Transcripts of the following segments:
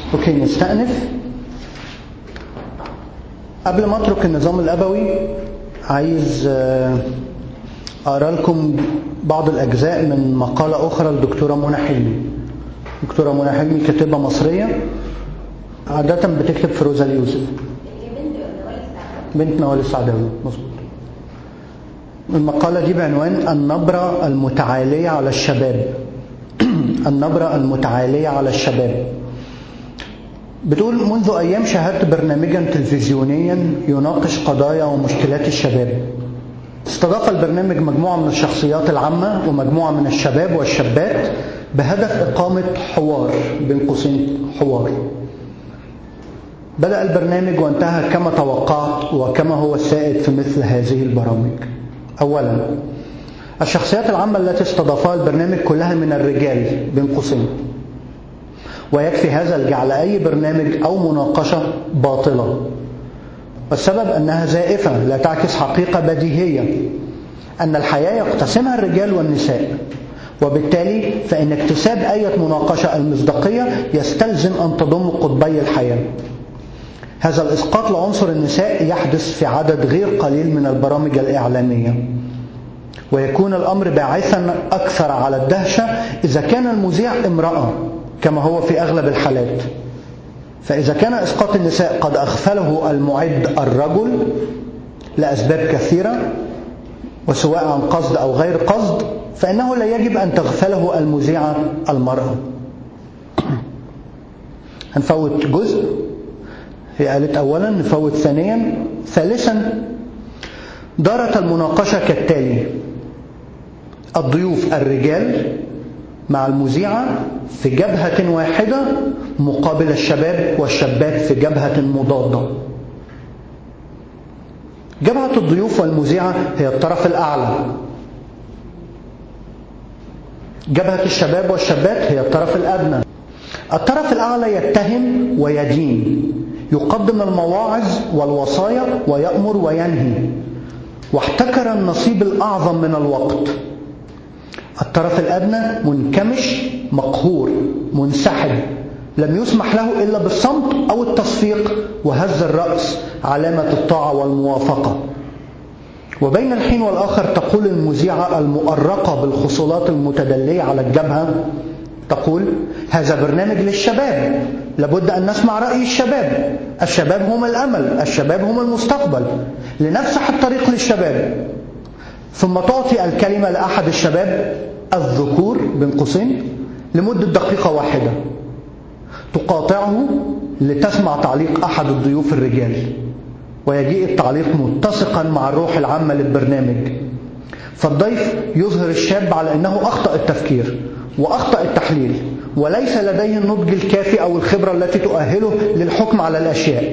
اوكي نستأنف قبل ما اترك النظام الابوي عايز اقرا لكم بعض الاجزاء من مقاله اخرى للدكتوره منى حلمي دكتوره منى حلمي كاتبه مصريه عاده بتكتب في روزا اليوسف بنت نوال السعداوي مظبوط المقالة دي بعنوان النبرة المتعالية على الشباب النبرة المتعالية على الشباب بتقول منذ أيام شاهدت برنامجا تلفزيونيا يناقش قضايا ومشكلات الشباب استضاف البرنامج مجموعة من الشخصيات العامة ومجموعة من الشباب والشابات بهدف إقامة حوار بين قوسين حوار بدأ البرنامج وانتهى كما توقعت وكما هو السائد في مثل هذه البرامج أولا الشخصيات العامة التي استضافها البرنامج كلها من الرجال بين قوسين ويكفي هذا لجعل أي برنامج أو مناقشة باطلة والسبب أنها زائفة لا تعكس حقيقة بديهية أن الحياة يقتسمها الرجال والنساء وبالتالي فإن اكتساب أية مناقشة المصداقية يستلزم أن تضم قطبي الحياة هذا الإسقاط لعنصر النساء يحدث في عدد غير قليل من البرامج الإعلامية ويكون الأمر باعثا أكثر على الدهشة إذا كان المذيع امرأة كما هو في أغلب الحالات فإذا كان إسقاط النساء قد أغفله المعد الرجل لأسباب كثيرة وسواء عن قصد أو غير قصد فإنه لا يجب أن تغفله المذيعة المرأة هنفوت جزء هي قالت أولا نفوت ثانيا ثالثا دارت المناقشة كالتالي الضيوف الرجال مع المذيعة في جبهة واحدة مقابل الشباب والشابات في جبهة مضادة جبهة الضيوف والمذيعة هي الطرف الأعلى جبهة الشباب والشابات هي الطرف الأدنى الطرف الأعلى يتهم ويدين يقدم المواعظ والوصايا ويأمر وينهي واحتكر النصيب الأعظم من الوقت الطرف الأدنى منكمش مقهور منسحب لم يسمح له إلا بالصمت أو التصفيق وهز الرأس علامة الطاعة والموافقة وبين الحين والآخر تقول المذيعة المؤرقة بالخصولات المتدلية على الجبهة تقول هذا برنامج للشباب لابد أن نسمع رأي الشباب الشباب هم الأمل الشباب هم المستقبل لنفسح الطريق للشباب ثم تعطي الكلمة لأحد الشباب الذكور بين قوسين لمدة دقيقة واحدة تقاطعه لتسمع تعليق أحد الضيوف الرجال ويجيء التعليق متسقا مع الروح العامة للبرنامج فالضيف يظهر الشاب على أنه أخطأ التفكير وأخطأ التحليل وليس لديه النضج الكافي أو الخبرة التي تؤهله للحكم على الأشياء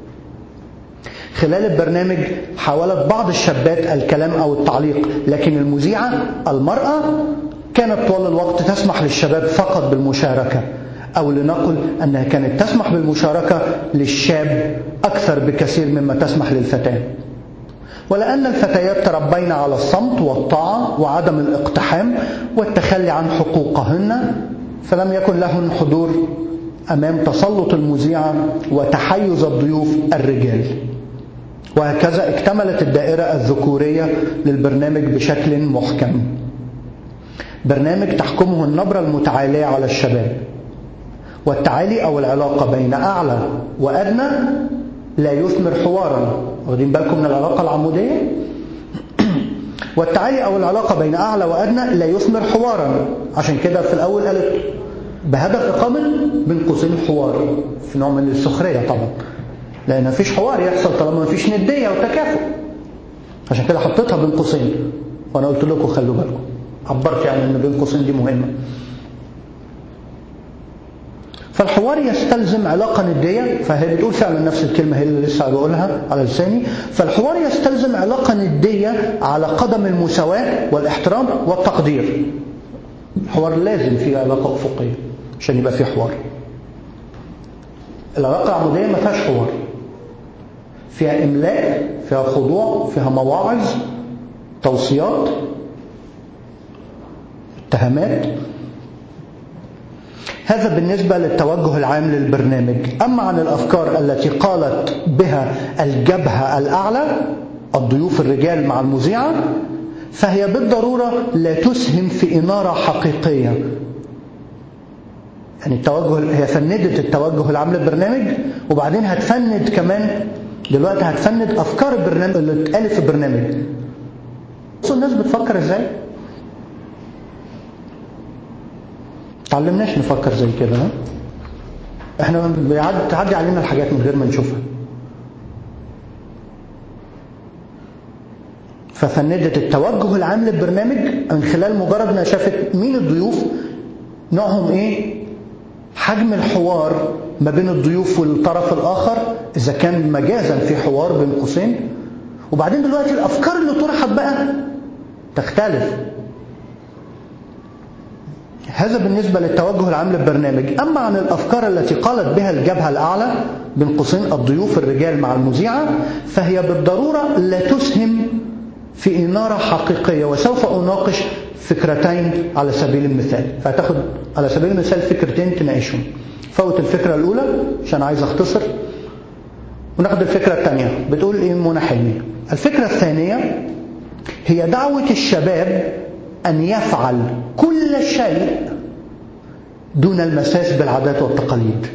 خلال البرنامج حاولت بعض الشابات الكلام أو التعليق لكن المذيعة المرأة كانت طوال الوقت تسمح للشباب فقط بالمشاركة أو لنقل أنها كانت تسمح بالمشاركة للشاب أكثر بكثير مما تسمح للفتاة ولأن الفتيات تربين على الصمت والطاعة وعدم الاقتحام والتخلي عن حقوقهن فلم يكن لهن حضور أمام تسلط المذيعة وتحيز الضيوف الرجال وهكذا اكتملت الدائرة الذكورية للبرنامج بشكل محكم برنامج تحكمه النبرة المتعالية على الشباب والتعالي أو العلاقة بين أعلى وأدنى لا يثمر حوارا واخدين بالكم من العلاقة العمودية والتعالي أو العلاقة بين أعلى وأدنى لا يثمر حوارا عشان كده في الأول قالت بهدف إقامة بين قوسين حوار في نوع من السخرية طبعا لأن مفيش حوار يحصل طالما مفيش ندية وتكافؤ عشان كده حطيتها بين قوسين وأنا قلت لكم خلوا بالكم عبرت يعني إن بين قوسين دي مهمة فالحوار يستلزم علاقة ندية فهي بتقول فعلا نفس الكلمة هي اللي لسه بقولها على لساني فالحوار يستلزم علاقة ندية على قدم المساواة والاحترام والتقدير الحوار لازم فيه علاقة أفقية عشان يبقى فيه حوار العلاقة العمودية ما فيهاش حوار فيها إملاء فيها خضوع فيها مواعظ توصيات اتهامات هذا بالنسبة للتوجه العام للبرنامج أما عن الأفكار التي قالت بها الجبهة الأعلى الضيوف الرجال مع المذيعة فهي بالضرورة لا تسهم في إنارة حقيقية يعني التوجه هي فندت التوجه العام للبرنامج وبعدين هتفند كمان دلوقتي هتفند أفكار البرنامج اللي اتقالت في البرنامج بصوا الناس بتفكر ازاي تعلمناش نفكر زي كده ها؟ احنا بيعدي تعدي علينا الحاجات من غير ما نشوفها ففندت التوجه العام للبرنامج من خلال مجرد انها شافت مين الضيوف نوعهم ايه حجم الحوار ما بين الضيوف والطرف الاخر اذا كان مجازا في حوار بين قوسين وبعدين دلوقتي الافكار اللي طرحت بقى تختلف هذا بالنسبة للتوجه العام للبرنامج أما عن الأفكار التي قالت بها الجبهة الأعلى بين قوسين الضيوف الرجال مع المذيعة فهي بالضرورة لا تسهم في إنارة حقيقية وسوف أناقش فكرتين على سبيل المثال فهتاخد على سبيل المثال فكرتين تناقشهم فوت الفكرة الأولى عشان عايز أختصر وناخد الفكرة الثانية بتقول إيه منى حلمي الفكرة الثانية هي دعوة الشباب أن يفعل كل شيء دون المساس بالعادات والتقاليد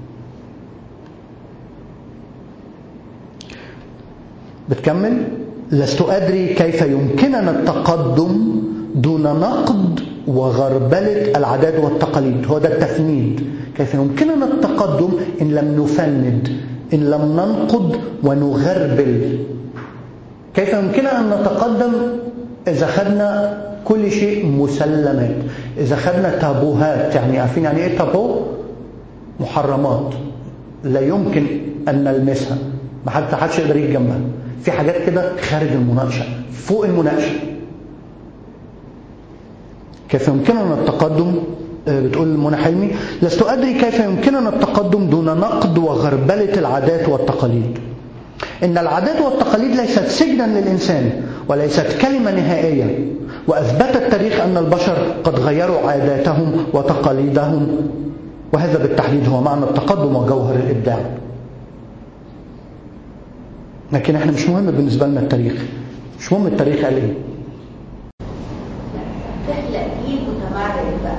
بتكمل لست أدري كيف يمكننا التقدم دون نقد وغربلة العادات والتقاليد هو ده التفنيد كيف يمكننا التقدم إن لم نفند إن لم ننقد ونغربل كيف يمكننا أن نتقدم إذا خدنا كل شيء مسلمات إذا خدنا تابوهات يعني عارفين يعني إيه تابو؟ محرمات لا يمكن أن نلمسها ما حتى حدش يقدر يجي جنبها في حاجات كده خارج المناقشة فوق المناقشة كيف يمكننا التقدم بتقول منى حلمي لست أدري كيف يمكننا التقدم دون نقد وغربلة العادات والتقاليد إن العادات والتقاليد ليست سجنا للإنسان وليست كلمة نهائية وأثبت التاريخ أن البشر قد غيروا عاداتهم وتقاليدهم وهذا بالتحديد هو معنى التقدم وجوهر الإبداع لكن احنا مش مهم بالنسبة لنا التاريخ مش مهم التاريخ قال ايه تخلق جيل متمرد بقى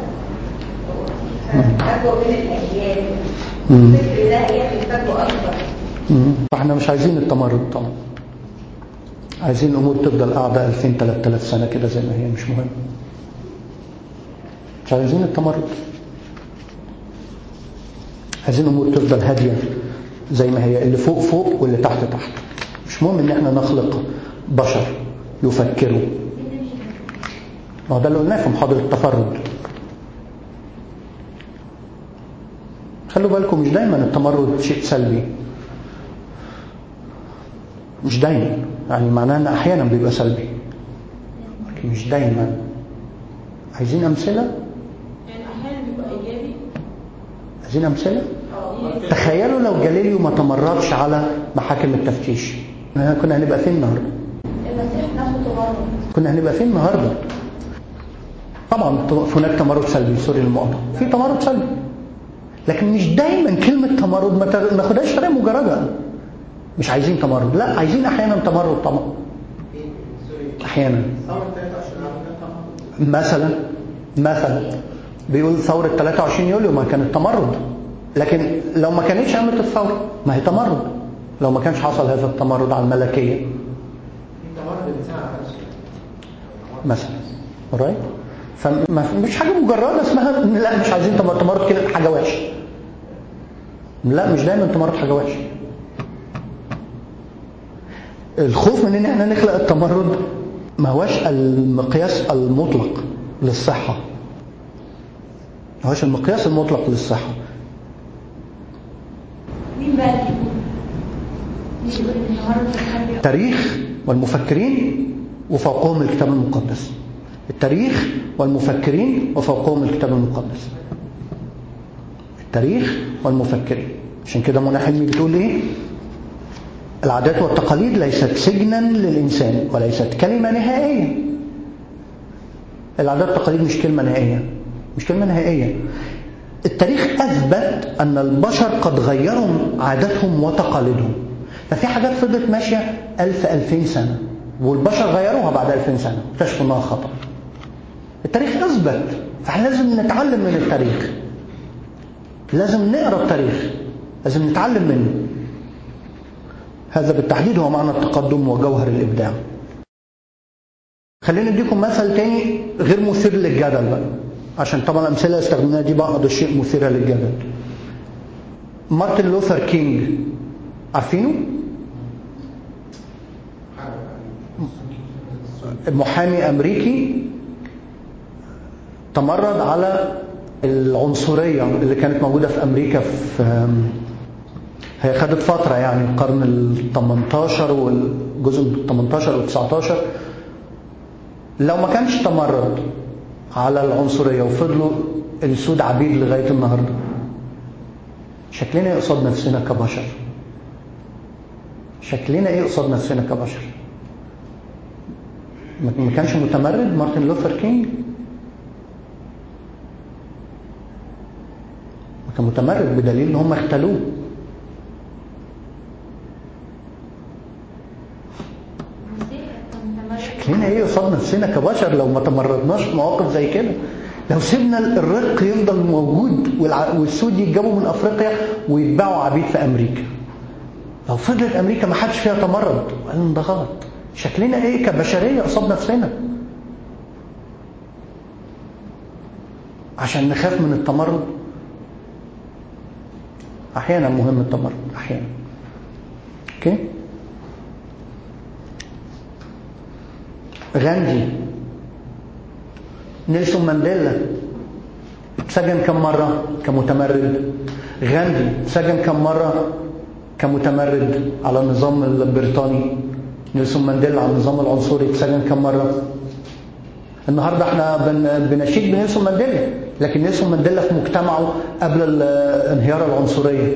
فجوه بين الاجيال مم. الفكر ده يعمل فجوه اكبر مم. فاحنا مش عايزين التمرد طبعا عايزين الامور تفضل قاعده 2000 3000 سنه كده زي ما هي مش مهم مش عايزين التمرد عايزين الامور تفضل هاديه زي ما هي اللي فوق فوق واللي تحت تحت مش مهم ان احنا نخلق بشر يفكروا ما هو ده اللي قلناه في محاضره التفرد خلوا بالكم مش دايما التمرد شيء سلبي مش دايما يعني معناه ان احيانا بيبقى سلبي لكن مش دايما عايزين امثله يعني احيانا بيبقى ايجابي عايزين امثله تخيلوا لو جاليليو ما تمردش على محاكم التفتيش كنا هنبقى فين النهارده المسيح نفسه تمرد كنا هنبقى فين النهارده طبعا هناك تمرد سلبي سوري المقاطعه في تمرد سلبي لكن مش دايما كلمه تمرد ما تاخ- ما ناخدهاش طريقه مجرده مش عايزين تمرد لا عايزين احيانا تمرد طبعا احيانا مثلا مثلا بيقول ثورة 23 يوليو ما كانت تمرد لكن لو ما كانتش قامت الثورة ما هي تمرد لو ما كانش حصل هذا التمرد على الملكية مثلا alright فمش حاجة مجردة اسمها إن لا مش عايزين تمرد تمرد كده حاجة وحشة لا مش دايما تمرد حاجة وحشة الخوف من ان احنا نخلق التمرد ما هوش المقياس المطلق للصحة ما هوش المقياس المطلق للصحة مين بقى اللي يقول؟ مين يقول ان النهارده الحرب التاريخ والمفكرين وفوقهم الكتاب المقدس التاريخ والمفكرين وفوقهم الكتاب المقدس التاريخ والمفكرين عشان كده منى حلمي بتقول ايه العادات والتقاليد ليست سجنا للإنسان وليست كلمة نهائية العادات والتقاليد مش كلمة نهائية مش كلمة نهائية التاريخ أثبت أن البشر قد غيروا عاداتهم وتقاليدهم ففي حاجات فضلت ماشية ألف ألفين سنة والبشر غيروها بعد ألفين سنة اكتشفوا أنها خطأ التاريخ أثبت فاحنا لازم نتعلم من التاريخ لازم نقرأ التاريخ لازم نتعلم منه هذا بالتحديد هو معنى التقدم وجوهر الإبداع خلينا نديكم مثل تاني غير مثير للجدل بقى عشان طبعا الأمثلة اللي استخدمناها دي بعض الشيء مثيرة للجدل مارتن لوثر كينج عارفينه؟ محامي أمريكي تمرد على العنصرية اللي كانت موجودة في أمريكا في هي خدت فترة يعني القرن ال 18 والجزء من 18 وال 19 لو ما كانش تمرد على العنصرية وفضلوا السود عبيد لغاية النهاردة شكلنا ايه قصاد نفسنا كبشر شكلنا ايه قصاد نفسنا كبشر ما كانش متمرد مارتن لوثر كينج كان متمرد بدليل ان هم اختلوه شكلنا ايه قصاد نفسنا كبشر لو ما تمردناش في مواقف زي كده لو سيبنا الرق يفضل موجود والسود يتجابوا من افريقيا ويتباعوا عبيد في امريكا لو فضلت امريكا ما حدش فيها تمرد قال ده غلط شكلنا ايه كبشريه قصاد نفسنا عشان نخاف من التمرد احيانا مهم التمرد احيانا اوكي غاندي نيلسون مانديلا سجن كم مرة كمتمرد غاندي سجن كم مرة كمتمرد على النظام البريطاني نيلسون مانديلا على النظام العنصري سجن كم مرة النهاردة احنا بن بنشيد بنيلسون مانديلا لكن نيلسون مانديلا في مجتمعه قبل انهيار العنصرية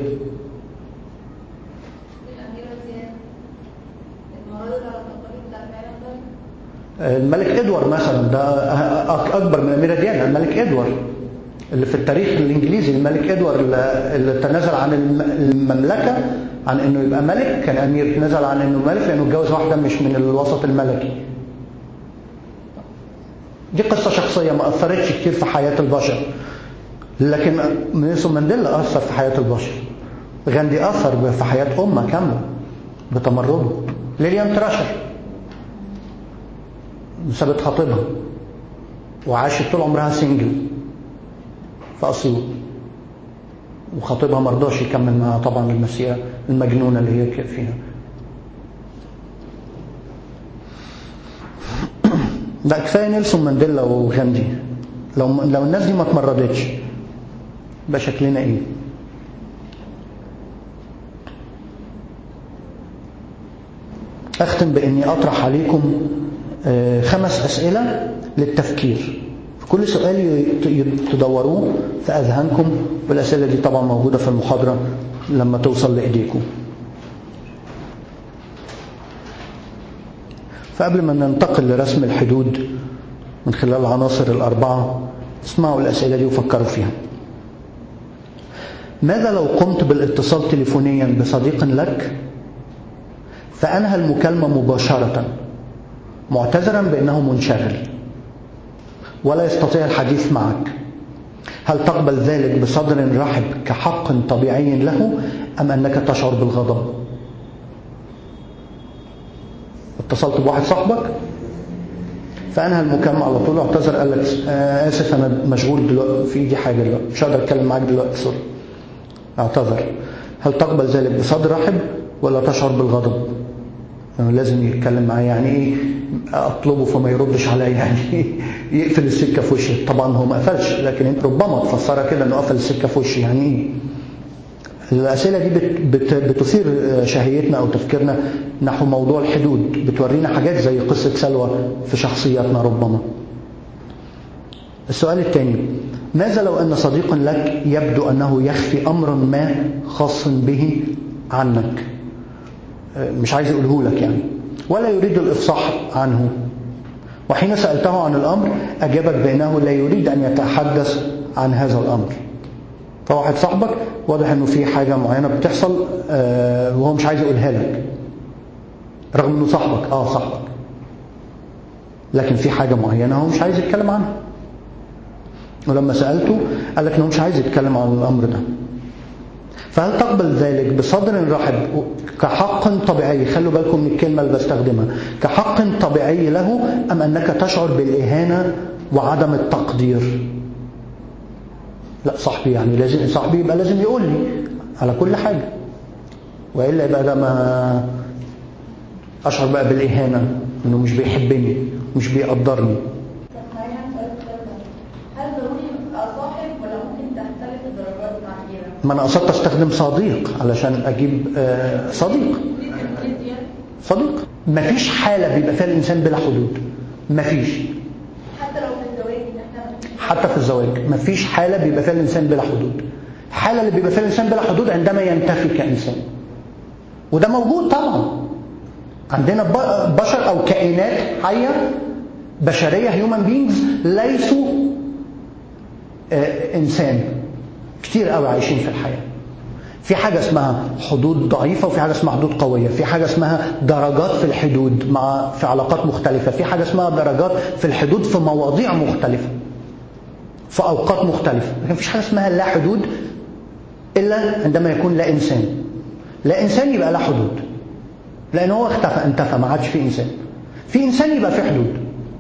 الملك ادوارد مثلا ده اكبر من الاميره ديانا الملك ادوارد اللي في التاريخ الانجليزي الملك ادوارد اللي تنازل عن المملكه عن انه يبقى ملك كان امير تنازل عن انه ملك لانه اتجوز واحده مش من الوسط الملكي دي قصه شخصيه ما اثرتش كتير في حياه البشر لكن نيلسون مانديلا اثر في حياه البشر غاندي اثر في حياه امه كامله بتمرده ليليان تراشر سابت خطيبها وعاشت طول عمرها سنجل في اسيوط وخطيبها ما رضاش يكمل معاها طبعا المسيره المجنونه اللي هي فيها لا كفايه نيلسون مانديلا وغاندي لو لو الناس دي ما اتمردتش يبقى شكلنا ايه؟ اختم باني اطرح عليكم خمس اسئله للتفكير في كل سؤال تدوروه في اذهانكم والاسئله دي طبعا موجوده في المحاضره لما توصل لايديكم فقبل ما ننتقل لرسم الحدود من خلال العناصر الاربعه اسمعوا الاسئله دي وفكروا فيها ماذا لو قمت بالاتصال تليفونيا بصديق لك فانهى المكالمه مباشره معتذرا بانه منشغل ولا يستطيع الحديث معك هل تقبل ذلك بصدر رحب كحق طبيعي له ام انك تشعر بالغضب اتصلت بواحد صاحبك فانهى المكالمه على طول اعتذر قال لك آه اسف انا مشغول دلوقتي في ايدي حاجه دلوقتي مش هقدر اتكلم معاك دلوقتي سوري اعتذر هل تقبل ذلك بصدر رحب ولا تشعر بالغضب يعني لازم يتكلم معايا يعني ايه اطلبه فما يردش عليا يعني يقفل السكه في وشي طبعا هو ما قفلش لكن ربما تفسرها كده انه قفل السكه في وشي يعني ايه الاسئله دي بت بت بتثير شهيتنا او تفكيرنا نحو موضوع الحدود بتورينا حاجات زي قصه سلوى في شخصياتنا ربما السؤال الثاني ماذا لو ان صديق لك يبدو انه يخفي امرا ما خاص به عنك مش عايز يقوله لك يعني ولا يريد الإفصاح عنه وحين سألته عن الأمر أجابك بأنه لا يريد أن يتحدث عن هذا الأمر فواحد صاحبك واضح انه في حاجه معينه بتحصل آه، وهو مش عايز يقولها لك رغم انه صاحبك اه صاحبك لكن في حاجه معينه هو مش عايز يتكلم عنها ولما سالته قال لك انه مش عايز يتكلم عن الامر ده فهل تقبل ذلك بصدر رحب كحق طبيعي خلوا بالكم من الكلمة اللي بستخدمها كحق طبيعي له أم أنك تشعر بالإهانة وعدم التقدير لا صاحبي يعني لازم صاحبي يبقى لازم يقول لي على كل حاجة وإلا يبقى ده ما أشعر بقى بالإهانة إنه مش بيحبني مش بيقدرني معايا سؤال الكتاب ده. هل ضروري ابقى صاحب ولا ممكن تختلف الدرجات مع غيرك؟ ما أنا قصدت أستخدم صديق علشان أجيب آه، صديق صديق مفيش حالة بيبقى فيها الإنسان بلا حدود مفيش حتى لو في الزواج ان احنا حتى في الزواج مفيش حالة بيبقى فيها الإنسان بلا حدود الحالة اللي بيبقى فيها الإنسان بلا حدود عندما ينتفي كإنسان وده موجود طبعا عندنا ب- بشر أو كائنات حية بشرية هيومن بينجز ليسوا آه، إنسان كتير قوي عايشين في الحياة في حاجة اسمها حدود ضعيفة وفي حاجة اسمها حدود قوية في حاجة اسمها درجات في الحدود مع في علاقات مختلفة في حاجة اسمها درجات في الحدود في مواضيع مختلفة في أوقات مختلفة لكن مفيش حاجة اسمها لا حدود إلا عندما يكون لا إنسان لا إنسان يبقى لا حدود لأن هو اختفى انتفى ما عادش في إنسان في إنسان يبقى في حدود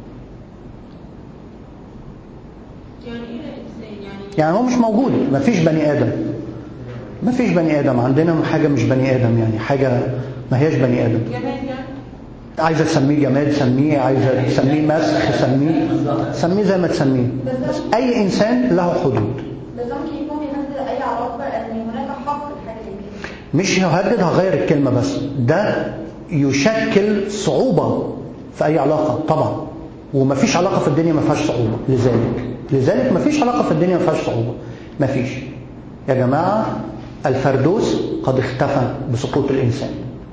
يعني ايه الانسان يعني يعني هو مش موجود مفيش بني آدم مفيش بني آدم عندنا حاجة مش بني آدم يعني حاجة ما هياش بني آدم جماد يعني عايزة تسميه جماد سميه عايزة تسميه مسخ سميه سميه زي ما تسميه بس أي إنسان له حدود بس ده ممكن يكون بيهدد اي علاقه ان هناك حق لحاجه زي كده مش ههدد هغير الكلمة بس ده يشكل صعوبة في أي علاقة طبعا ومفيش علاقة في الدنيا ما فيهاش صعوبة لذلك لذلك مفيش علاقة في الدنيا ما فيهاش صعوبة مفيش يا جماعة الفردوس قد اختفى بسقوط الإنسان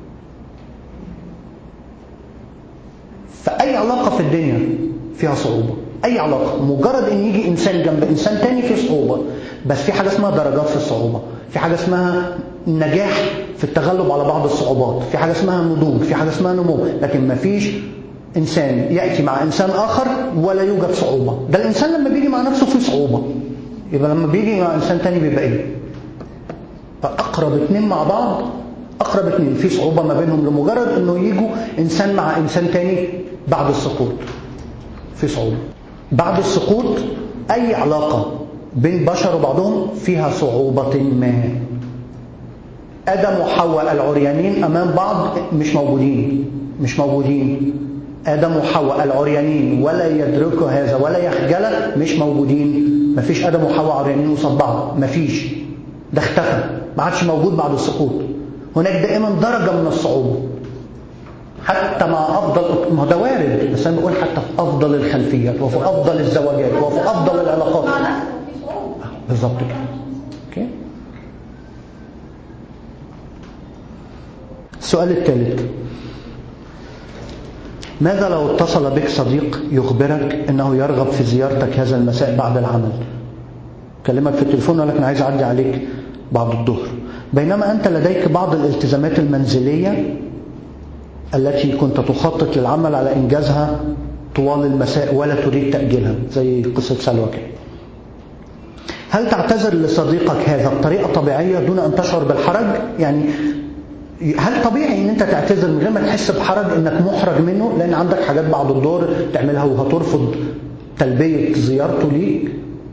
فأي علاقة في الدنيا فيها صعوبة أي علاقة مجرد إن يجي إنسان جنب إنسان تاني في صعوبة بس في حاجة اسمها درجات في الصعوبة في حاجة اسمها نجاح في التغلب على بعض الصعوبات في حاجة اسمها نضوج في حاجة اسمها نمو لكن ما فيش إنسان يأتي مع إنسان آخر ولا يوجد صعوبة ده الإنسان لما بيجي مع نفسه في صعوبة يبقى لما بيجي مع إنسان تاني بيبقى إيه فأقرب اتنين مع بعض أقرب اتنين في صعوبة ما بينهم لمجرد إنه يجوا إنسان مع إنسان تاني بعد السقوط في صعوبة بعد السقوط أي علاقة بين بشر وبعضهم فيها صعوبة ما آدم وحواء العريانين أمام بعض مش موجودين مش موجودين آدم وحواء العريانين ولا يدركوا هذا ولا يخجل مش موجودين مفيش آدم وحواء عريانين قصاد بعض مفيش ده اختفى ما عادش موجود بعد السقوط هناك دائما درجة من الصعوبة حتى مع أفضل ما هو ده وارد بس أنا بقول حتى في أفضل الخلفيات وفي أفضل الزواجات وفي أفضل العلاقات مع نفسه في صعوبه بالظبط كده اوكي السؤال الثالث ماذا لو اتصل بك صديق يخبرك انه يرغب في زيارتك هذا المساء بعد العمل كلمك في التليفون وقال لك انا عايز اعدي عليك بعد الظهر بينما انت لديك بعض الالتزامات المنزليه التي كنت تخطط للعمل على انجازها طوال المساء ولا تريد تاجيلها زي قصه سلوى كده هل تعتذر لصديقك هذا بطريقة طبيعية دون أن تشعر بالحرج؟ يعني هل طبيعي ان انت تعتذر من غير ما تحس بحرج انك محرج منه لان عندك حاجات بعد الدور تعملها وهترفض تلبية زيارته ليك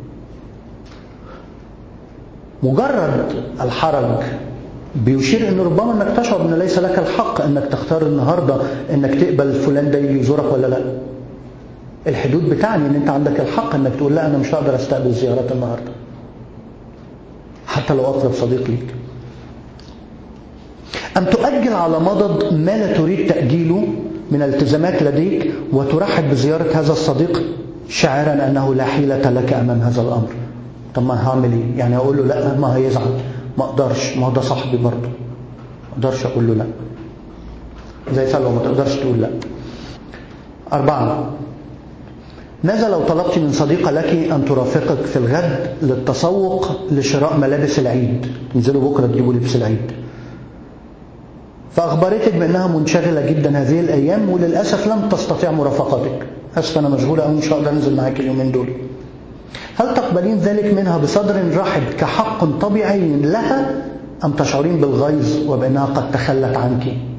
مجرد الحرج بيشير ان ربما انك تشعر ان ليس لك الحق انك تختار النهارده انك تقبل فلان ده يجي يزورك ولا لا الحدود بتعني ان انت عندك الحق انك تقول لا انا مش هقدر استقبل زيارات النهارده حتى لو اقرب صديق ليك أم تؤجل على مضض ما لا تريد تأجيله من التزامات لديك وترحب بزيارة هذا الصديق شاعرا أنه لا حيلة لك أمام هذا الأمر طب ما هعمل إيه؟ يعني أقول له لا ما هيزعل ما أقدرش ما هو ده صاحبي برضه ما أقدرش أقول له لا زي سلوى ما تقدرش تقول لا أربعة ماذا لو طلبت من صديقة لك أن ترافقك في الغد للتسوق لشراء ملابس العيد انزلوا بكرة تجيبوا لبس العيد فأخبرتك بأنها منشغلة جدا هذه الأيام وللأسف لم تستطيع مرافقتك أسف أنا مشغولة أو مش هقدر أنزل معاك اليومين دول هل تقبلين ذلك منها بصدر رحب كحق طبيعي لها أم تشعرين بالغيظ وبأنها قد تخلت عنك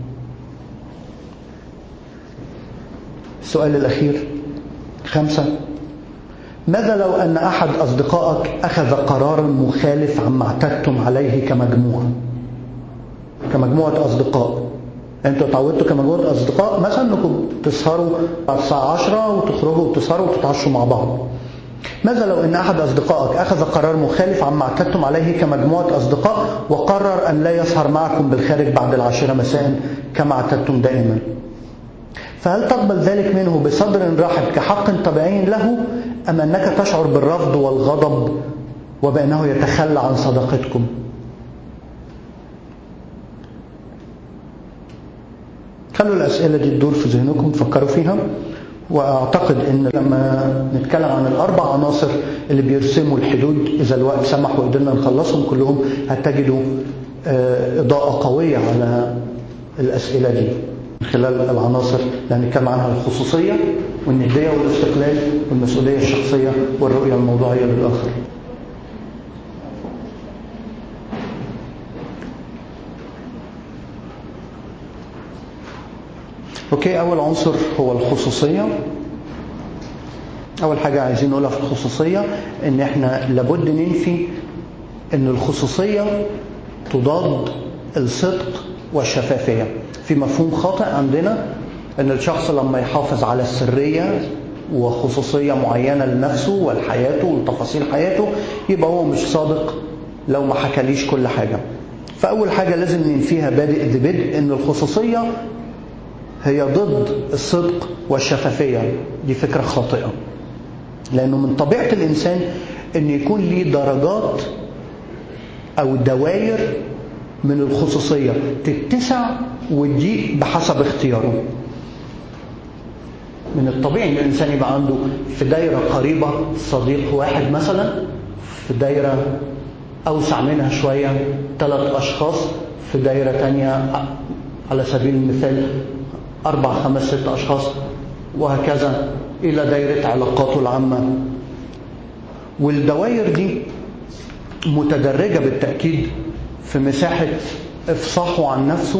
السؤال الأخير خمسة ماذا لو أن أحد أصدقائك أخذ قرارا مخالف عما اعتدتم عليه كمجموعة كمجموعة أصدقاء أنتوا اتعودتوا كمجموعة أصدقاء مثلا أنكم تسهروا بعد الساعة 10 وتخرجوا وتسهروا وتتعشوا مع بعض ماذا لو أن أحد أصدقائك أخذ قرار مخالف عما اعتدتم عليه كمجموعة أصدقاء وقرر أن لا يسهر معكم بالخارج بعد العاشرة مساء كما اعتدتم دائما فهل تقبل ذلك منه بصدر رحب كحق طبيعي له أم أنك تشعر بالرفض والغضب وبأنه يتخلى عن صداقتكم خلوا الأسئلة دي تدور في ذهنكم تفكروا فيها وأعتقد أن لما نتكلم عن الأربع عناصر اللي بيرسموا الحدود إذا الوقت سمح وقدرنا نخلصهم كلهم هتجدوا إضاءة قوية على الأسئلة دي من خلال العناصر اللي هنتكلم عنها الخصوصية والندية والاستقلال والمسؤولية الشخصية والرؤية الموضوعية للآخر اوكي اول عنصر هو الخصوصيه اول حاجه عايزين نقولها في الخصوصيه ان احنا لابد ننفي ان الخصوصيه تضاد الصدق والشفافيه في مفهوم خاطئ عندنا ان الشخص لما يحافظ على السريه وخصوصيه معينه لنفسه ولحياته ولتفاصيل حياته يبقى هو مش صادق لو ما حكاليش كل حاجه فاول حاجه لازم ننفيها بادئ ببدء ان الخصوصيه هي ضد الصدق والشفافية دي فكرة خاطئة لأنه من طبيعة الإنسان أن يكون ليه درجات أو دوائر من الخصوصية تتسع وتضيق بحسب اختياره من الطبيعي ان الانسان يبقى عنده في دايره قريبه صديق واحد مثلا في دايره اوسع منها شويه ثلاث اشخاص في دايره تانية على سبيل المثال أربع خمس ست أشخاص وهكذا إلى دايرة علاقاته العامة والدوائر دي متدرجة بالتأكيد في مساحة إفصاحه عن نفسه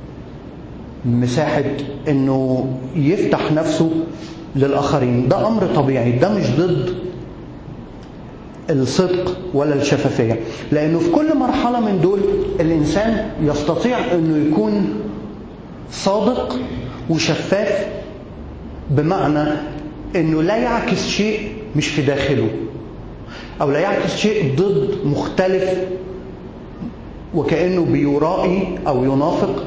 مساحة إنه يفتح نفسه للآخرين ده أمر طبيعي ده مش ضد الصدق ولا الشفافية لأنه في كل مرحلة من دول الإنسان يستطيع أنه يكون صادق وشفاف بمعنى انه لا يعكس شيء مش في داخله او لا يعكس شيء ضد مختلف وكانه بيرائي او ينافق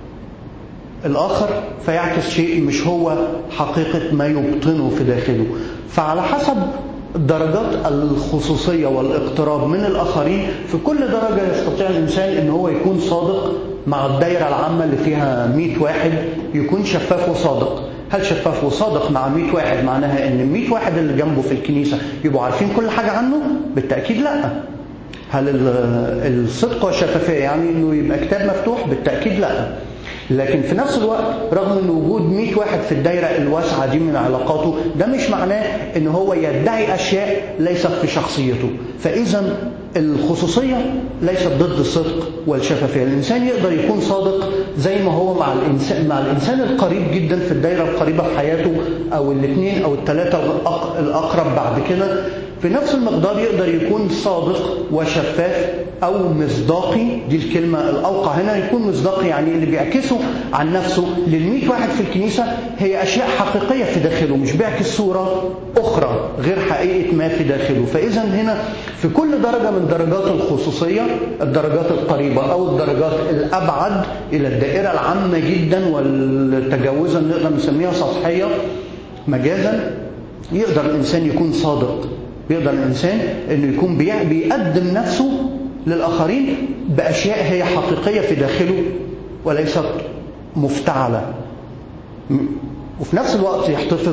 الاخر فيعكس شيء مش هو حقيقه ما يبطنه في داخله فعلى حسب درجات الخصوصيه والاقتراب من الاخرين في كل درجه يستطيع الانسان ان هو يكون صادق مع الدايره العامه اللي فيها 100 واحد يكون شفاف وصادق هل شفاف وصادق مع 100 واحد معناها ان ال 100 واحد اللي جنبه في الكنيسه يبقوا عارفين كل حاجه عنه بالتاكيد لا هل الصدق والشفافيه يعني انه يبقى كتاب مفتوح بالتاكيد لا لكن في نفس الوقت رغم ان وجود 100 واحد في الدايره الواسعه دي من علاقاته ده مش معناه ان هو يدعي اشياء ليست في شخصيته فاذا الخصوصيه ليست ضد الصدق والشفافيه الانسان يقدر يكون صادق زي ما هو مع الانسان مع الانسان القريب جدا في الدايره القريبه في حياته او الاثنين او الثلاثه الاقرب بعد كده في نفس المقدار يقدر يكون صادق وشفاف او مصداقي دي الكلمه الاوقع هنا يكون مصداقي يعني اللي بيعكسه عن نفسه لل واحد في الكنيسه هي اشياء حقيقيه في داخله مش بيعكس صوره اخرى غير حقيقه ما في داخله فاذا هنا في كل درجه من درجات الخصوصيه الدرجات القريبه او الدرجات الابعد الى الدائره العامه جدا والتجاوزا نقدر نسميها سطحيه مجازا يقدر الانسان يكون صادق يقدر الإنسان أنه يكون بيقدم نفسه للآخرين بأشياء هي حقيقية في داخله وليست مفتعلة وفي نفس الوقت يحتفظ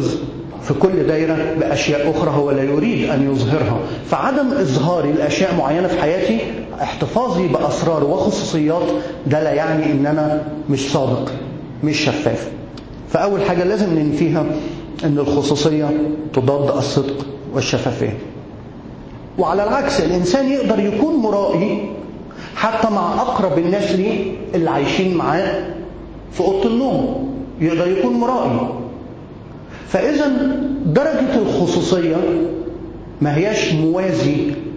في كل دايرة بأشياء أخرى هو لا يريد أن يظهرها فعدم إظهاري لأشياء معينة في حياتي احتفاظي بأسرار وخصوصيات ده لا يعني أن أنا مش صادق مش شفاف فأول حاجة لازم ننفيها أن الخصوصية تضاد الصدق والشفافية وعلى العكس الإنسان يقدر يكون مرائي حتى مع أقرب الناس ليه اللي عايشين معاه في أوضة النوم يقدر يكون مرائي فإذا درجة الخصوصية ما هياش موازي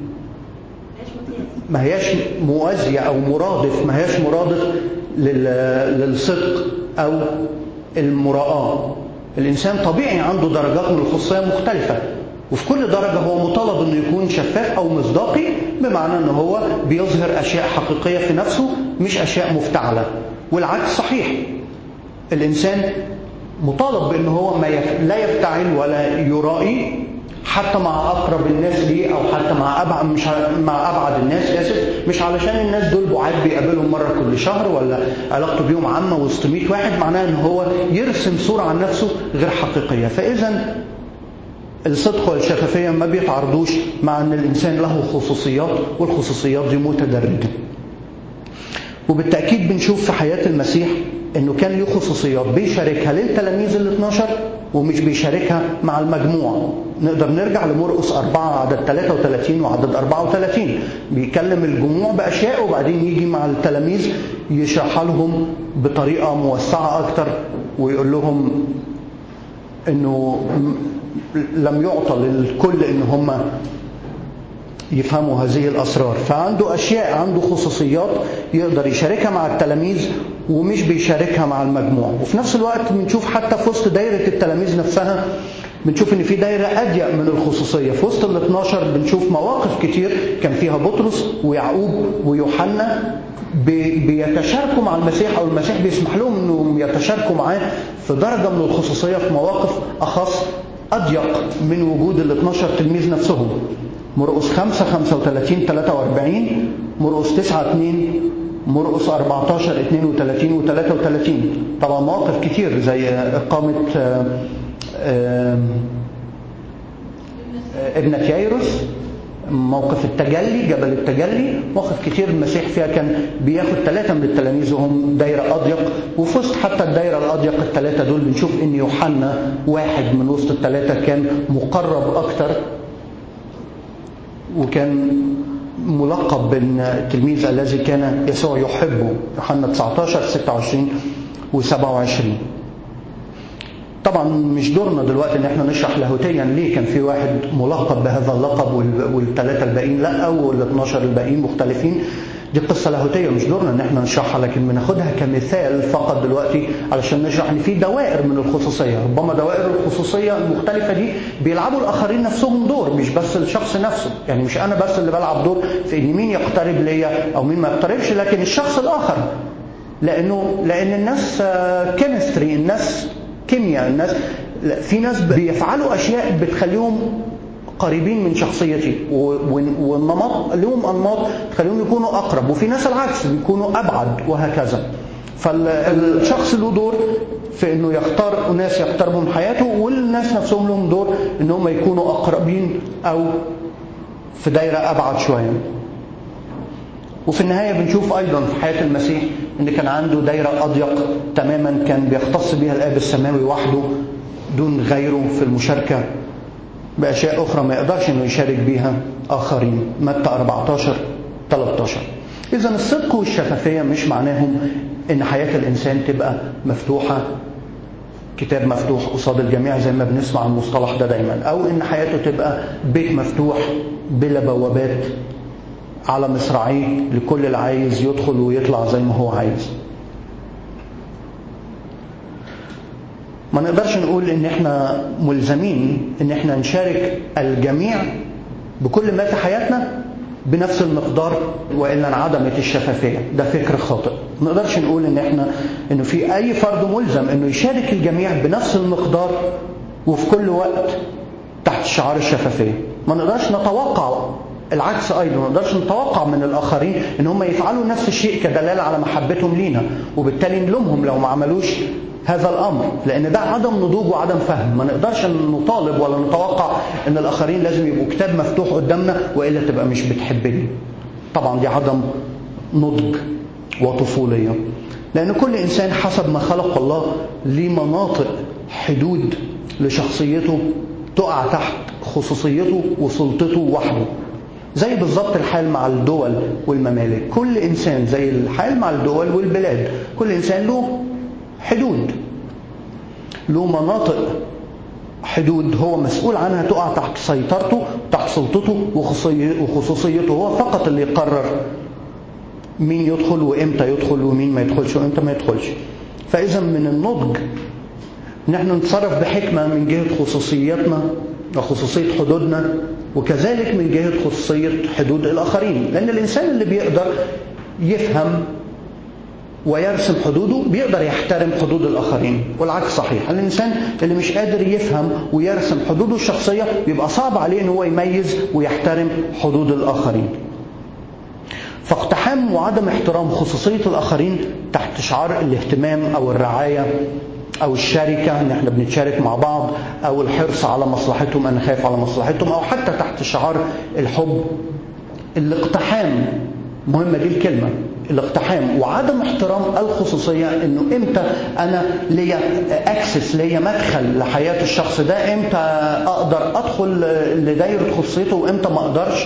ما هياش موازية أو مرادف ما هياش مرادف للصدق أو المراءة الإنسان طبيعي عنده درجات من الخصوصية مختلفة وفي كل درجة هو مطالب أنه يكون شفاف أو مصداقي بمعنى أنه هو بيظهر أشياء حقيقية في نفسه مش أشياء مفتعلة والعكس صحيح الإنسان مطالب بأن هو ما يف... لا يفتعل ولا يرائي حتى مع أقرب الناس ليه أو حتى مع أبعد مش مع أبعد الناس آسف مش علشان الناس دول بعاد بيقابلهم مرة كل شهر ولا علاقته بيهم عامة وسط 100 واحد معناه أن هو يرسم صورة عن نفسه غير حقيقية فإذا الصدق والشفافية ما بيتعارضوش مع أن الإنسان له خصوصيات والخصوصيات دي متدرجة وبالتأكيد بنشوف في حياة المسيح أنه كان له خصوصيات بيشاركها للتلاميذ ال 12 ومش بيشاركها مع المجموعة نقدر نرجع لمرقس 4 عدد 33 وعدد 34 بيكلم الجموع بأشياء وبعدين يجي مع التلاميذ يشرحها لهم بطريقة موسعة أكتر ويقول لهم أنه لم يعطى للكل ان هم يفهموا هذه الاسرار فعنده اشياء عنده خصوصيات يقدر يشاركها مع التلاميذ ومش بيشاركها مع المجموع وفي نفس الوقت بنشوف حتى في وسط دايره التلاميذ نفسها بنشوف ان في دايره اضيق من الخصوصيه في وسط ال 12 بنشوف مواقف كتير كان فيها بطرس ويعقوب ويوحنا بيتشاركوا مع المسيح او المسيح بيسمح لهم انهم يتشاركوا معاه في درجه من الخصوصيه في مواقف اخص أضيق من وجود ال 12 تلميذ نفسهم مرقس 5 35 43 مرقس 9 2 مرقس 14 32 و 33 طبعا مواقف كتير زي إقامة ابنة يايروس موقف التجلي جبل التجلي مواقف كتير المسيح فيها كان بياخد ثلاثة من التلاميذ وهم دايرة أضيق وفي وسط حتى الدايرة الأضيق الثلاثة دول بنشوف إن يوحنا واحد من وسط الثلاثة كان مقرب أكتر وكان ملقب بالتلميذ الذي كان يسوع يحبه يوحنا 19 26 و27 طبعا مش دورنا دلوقتي ان احنا نشرح لاهوتيا ليه كان في واحد ملقب بهذا اللقب والثلاثه الباقيين لا وال 12 الباقيين مختلفين دي قصه لاهوتيه مش دورنا ان احنا نشرحها لكن بناخدها كمثال فقط دلوقتي علشان نشرح ان في دوائر من الخصوصيه ربما دوائر الخصوصيه المختلفه دي بيلعبوا الاخرين نفسهم دور مش بس الشخص نفسه يعني مش انا بس اللي بلعب دور في ان مين يقترب ليا او مين ما يقتربش لكن الشخص الاخر لانه لان الناس كيمستري الناس كيمياء الناس في ناس بيفعلوا اشياء بتخليهم قريبين من شخصيتي والنمط لهم انماط تخليهم يكونوا اقرب وفي ناس العكس بيكونوا ابعد وهكذا فالشخص له دور في انه يختار ناس يقتربوا من حياته والناس نفسهم لهم دور ان هم يكونوا اقربين او في دايره ابعد شويه وفي النهاية بنشوف أيضا في حياة المسيح أن كان عنده دايرة أضيق تماما كان بيختص بها الآب السماوي وحده دون غيره في المشاركة بأشياء أخرى ما يقدرش أنه يشارك بها آخرين متى 14 13 إذا الصدق والشفافية مش معناهم أن حياة الإنسان تبقى مفتوحة كتاب مفتوح قصاد الجميع زي ما بنسمع المصطلح ده دايما أو أن حياته تبقى بيت مفتوح بلا بوابات على مصراعيه لكل اللي عايز يدخل ويطلع زي ما هو عايز ما نقدرش نقول ان احنا ملزمين ان احنا نشارك الجميع بكل ما في حياتنا بنفس المقدار والا انعدمت الشفافيه ده فكر خاطئ ما نقدرش نقول ان احنا انه في اي فرد ملزم انه يشارك الجميع بنفس المقدار وفي كل وقت تحت شعار الشفافيه ما نقدرش نتوقع العكس ايضا ما نقدرش نتوقع من الاخرين ان هم يفعلوا نفس الشيء كدلاله على محبتهم لينا وبالتالي نلومهم لو ما عملوش هذا الامر لان ده عدم نضوج وعدم فهم ما نقدرش نطالب ولا نتوقع ان الاخرين لازم يبقوا كتاب مفتوح قدامنا والا تبقى مش بتحبني طبعا دي عدم نضج وطفوليه لان كل انسان حسب ما خلق الله ليه مناطق حدود لشخصيته تقع تحت خصوصيته وسلطته وحده زي بالظبط الحال مع الدول والممالك كل انسان زي الحال مع الدول والبلاد كل انسان له حدود له مناطق حدود هو مسؤول عنها تقع تحت سيطرته تحت سلطته وخصوصيته هو فقط اللي يقرر مين يدخل وامتى يدخل ومين ما يدخلش وامتى ما يدخلش فاذا من النضج نحن نتصرف بحكمة من جهة خصوصياتنا وخصوصية حدودنا وكذلك من جهة خصوصية حدود الآخرين لأن الإنسان اللي بيقدر يفهم ويرسم حدوده بيقدر يحترم حدود الآخرين والعكس صحيح الإنسان اللي مش قادر يفهم ويرسم حدوده الشخصية بيبقى صعب عليه أن هو يميز ويحترم حدود الآخرين فاقتحام وعدم احترام خصوصية الآخرين تحت شعار الاهتمام أو الرعاية او الشركه ان احنا بنتشارك مع بعض او الحرص على مصلحتهم انا خايف على مصلحتهم او حتى تحت شعار الحب الاقتحام مهمه دي الكلمه الاقتحام وعدم احترام الخصوصيه انه امتى انا ليا اكسس ليا مدخل لحياه الشخص ده امتى اقدر ادخل لدايره خصوصيته وامتى ما اقدرش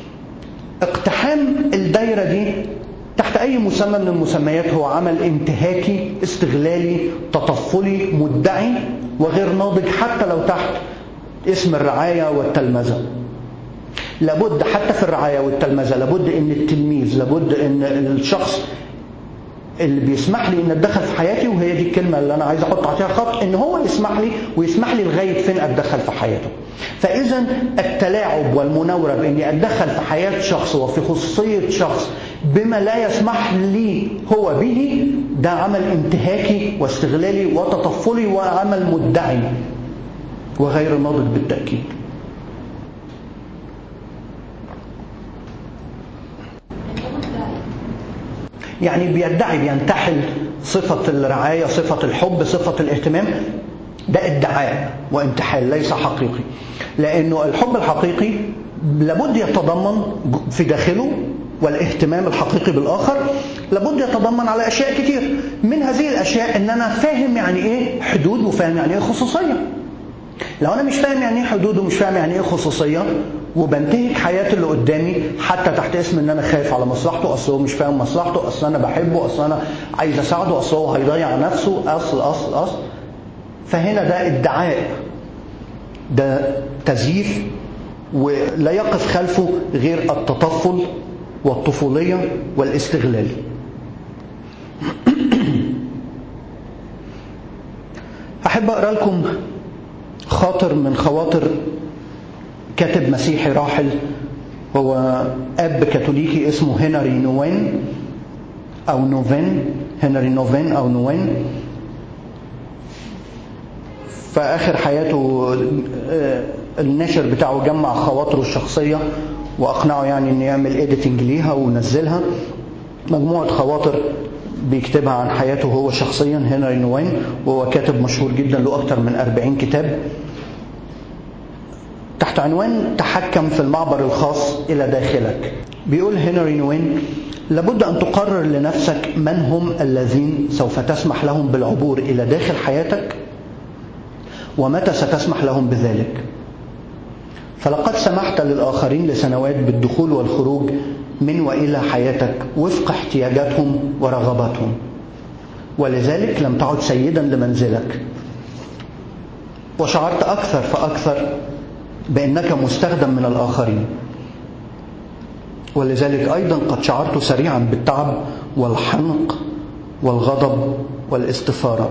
اقتحام الدايره دي تحت أي مسمى من المسميات هو عمل انتهاكي استغلالي تطفلي مدعي وغير ناضج حتى لو تحت اسم الرعاية والتلمذة لابد حتى في الرعاية والتلمذة لابد ان التلميذ لابد ان الشخص اللي بيسمح لي ان اتدخل في حياتي وهي دي الكلمه اللي انا عايز احط عليها خط ان هو يسمح لي ويسمح لي لغايه فين اتدخل في حياته. فاذا التلاعب والمناوره باني اتدخل في حياه شخص وفي خصوصيه شخص بما لا يسمح لي هو به ده عمل انتهاكي واستغلالي وتطفلي وعمل مدعي وغير ناضج بالتاكيد. يعني بيدعي بينتحل صفة الرعاية صفة الحب صفة الاهتمام ده ادعاء وانتحال ليس حقيقي لأنه الحب الحقيقي لابد يتضمن في داخله والاهتمام الحقيقي بالآخر لابد يتضمن على أشياء كتير من هذه الأشياء أن أنا فاهم يعني إيه حدود وفاهم يعني إيه خصوصية لو أنا مش فاهم يعني إيه حدود ومش فاهم يعني إيه خصوصية وبنتهك حياة اللي قدامي حتى تحت اسم ان انا خايف على مصلحته اصل هو مش فاهم مصلحته اصل انا بحبه اصل انا عايز اساعده اصل هو هيضيع نفسه اصل اصل اصل فهنا ده ادعاء ده تزييف ولا يقف خلفه غير التطفل والطفولية والاستغلال أحب أقرأ لكم خاطر من خواطر كاتب مسيحي راحل هو أب كاثوليكي اسمه هنري نوين أو نوفين هنري نوفين أو نوين فآخر حياته النشر بتاعه جمع خواطره الشخصية وأقنعه يعني إنه يعمل إيديتنج ليها ونزلها مجموعة خواطر بيكتبها عن حياته هو شخصيا هنري نوين وهو كاتب مشهور جدا له أكثر من 40 كتاب تحت عنوان تحكم في المعبر الخاص إلى داخلك بيقول هنري نوين لابد أن تقرر لنفسك من هم الذين سوف تسمح لهم بالعبور إلى داخل حياتك ومتى ستسمح لهم بذلك فلقد سمحت للآخرين لسنوات بالدخول والخروج من وإلى حياتك وفق احتياجاتهم ورغباتهم ولذلك لم تعد سيدا لمنزلك وشعرت أكثر فأكثر بأنك مستخدم من الآخرين ولذلك أيضا قد شعرت سريعا بالتعب والحنق والغضب والاستثارة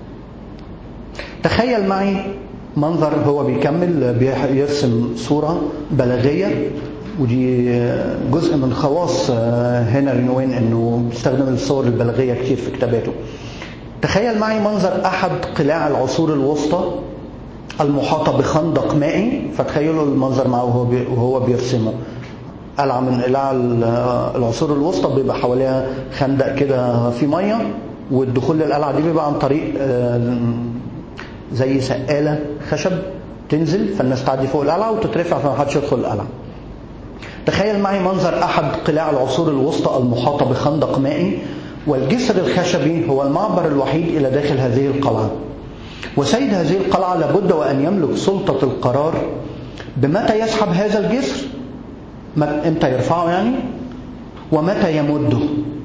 تخيل معي منظر هو بيكمل بيرسم صورة بلاغية ودي جزء من خواص هنري نوين انه بيستخدم الصور البلاغية كتير في كتاباته تخيل معي منظر احد قلاع العصور الوسطى المحاطة بخندق مائي فتخيلوا المنظر معه وهو وهو بيرسمه قلعة من قلاع العصور الوسطى بيبقى حواليها خندق كده في مية والدخول للقلعة دي بيبقى عن طريق آه، زي سقالة خشب تنزل فالناس تعدي فوق القلعة وتترفع فمحدش يدخل القلعة تخيل معي منظر أحد قلاع العصور الوسطى المحاطة بخندق مائي والجسر الخشبي هو المعبر الوحيد إلى داخل هذه القلعة وسيد هذه القلعة لابد وأن يملك سلطة القرار بمتى يسحب هذا الجسر مت- امتى يرفعه يعني ومتى يمده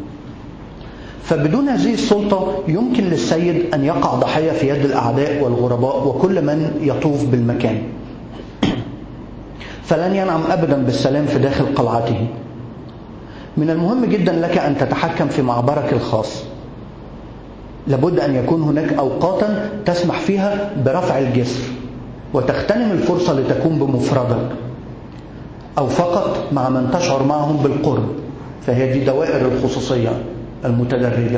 فبدون هذه السلطة يمكن للسيد أن يقع ضحية في يد الأعداء والغرباء وكل من يطوف بالمكان فلن ينعم أبدا بالسلام في داخل قلعته من المهم جدا لك أن تتحكم في معبرك الخاص لابد أن يكون هناك أوقاتا تسمح فيها برفع الجسر وتغتنم الفرصة لتكون بمفردك أو فقط مع من تشعر معهم بالقرب فهي دي دوائر الخصوصية المتدرجة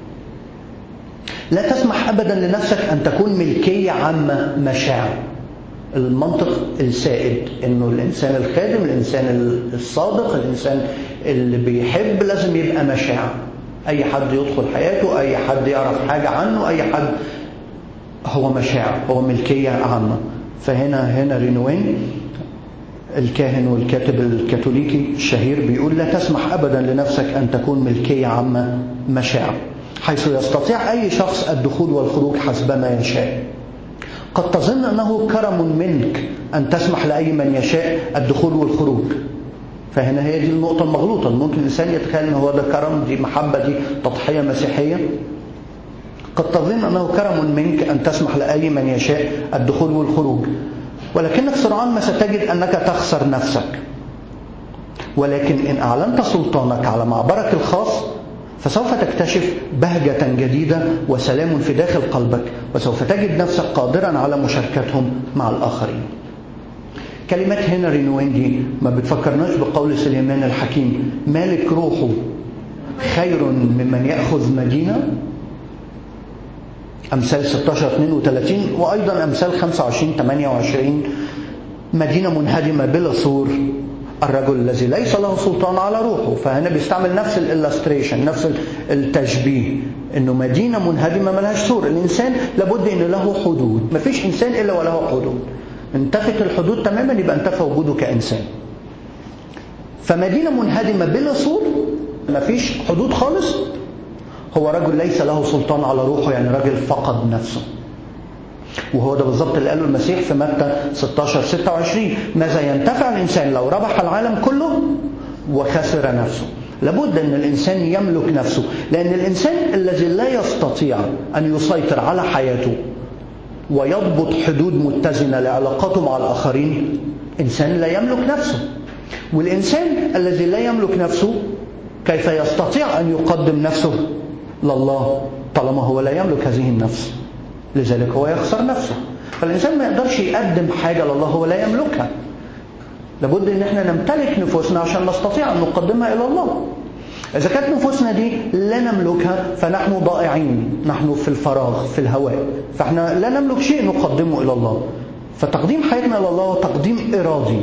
لا تسمح أبدا لنفسك أن تكون ملكية عامة مشاع المنطق السائد انه الانسان الخادم الانسان الصادق الانسان اللي بيحب لازم يبقى مشاع اي حد يدخل حياته اي حد يعرف حاجة عنه اي حد هو مشاع هو ملكية عامة فهنا هنا رينوين الكاهن والكاتب الكاثوليكي الشهير بيقول لا تسمح ابدا لنفسك ان تكون ملكية عامة مشاع حيث يستطيع اي شخص الدخول والخروج حسبما يشاء قد تظن أنه كرم منك أن تسمح لأي من يشاء الدخول والخروج فهنا هي دي النقطة المغلوطة ممكن الإنسان يتخيل أن هو ده كرم دي محبة دي تضحية مسيحية قد تظن أنه كرم منك أن تسمح لأي من يشاء الدخول والخروج ولكنك سرعان ما ستجد أنك تخسر نفسك ولكن إن أعلنت سلطانك على معبرك الخاص فسوف تكتشف بهجة جديدة وسلام في داخل قلبك وسوف تجد نفسك قادرا على مشاركتهم مع الآخرين كلمات هنري نوين دي ما بتفكرناش بقول سليمان الحكيم مالك روحه خير ممن يأخذ مدينة أمثال 16 32 وأيضا أمثال 25 28 مدينة منهدمة بلا سور الرجل الذي ليس له سلطان على روحه فهنا بيستعمل نفس الالستريشن نفس التشبيه انه مدينه منهدمه ملهاش سور الانسان لابد ان له حدود مفيش انسان الا وله حدود انتفت الحدود تماما يبقى انتفى وجوده كانسان فمدينه منهدمه بلا سور مفيش حدود خالص هو رجل ليس له سلطان على روحه يعني راجل فقد نفسه وهو ده بالظبط اللي قاله المسيح في متى 16 26 ماذا ينتفع الإنسان لو ربح العالم كله وخسر نفسه لابد أن الإنسان يملك نفسه لأن الإنسان الذي لا يستطيع أن يسيطر على حياته ويضبط حدود متزنة لعلاقاته مع الآخرين إنسان لا يملك نفسه والإنسان الذي لا يملك نفسه كيف يستطيع أن يقدم نفسه لله طالما هو لا يملك هذه النفس لذلك هو يخسر نفسه فالإنسان ما يقدرش يقدم حاجة لله هو لا يملكها لابد ان احنا نمتلك نفوسنا عشان نستطيع ان نقدمها الى الله اذا كانت نفوسنا دي لا نملكها فنحن ضائعين نحن في الفراغ في الهواء فاحنا لا نملك شيء نقدمه الى الله فتقديم حياتنا الى الله تقديم ارادي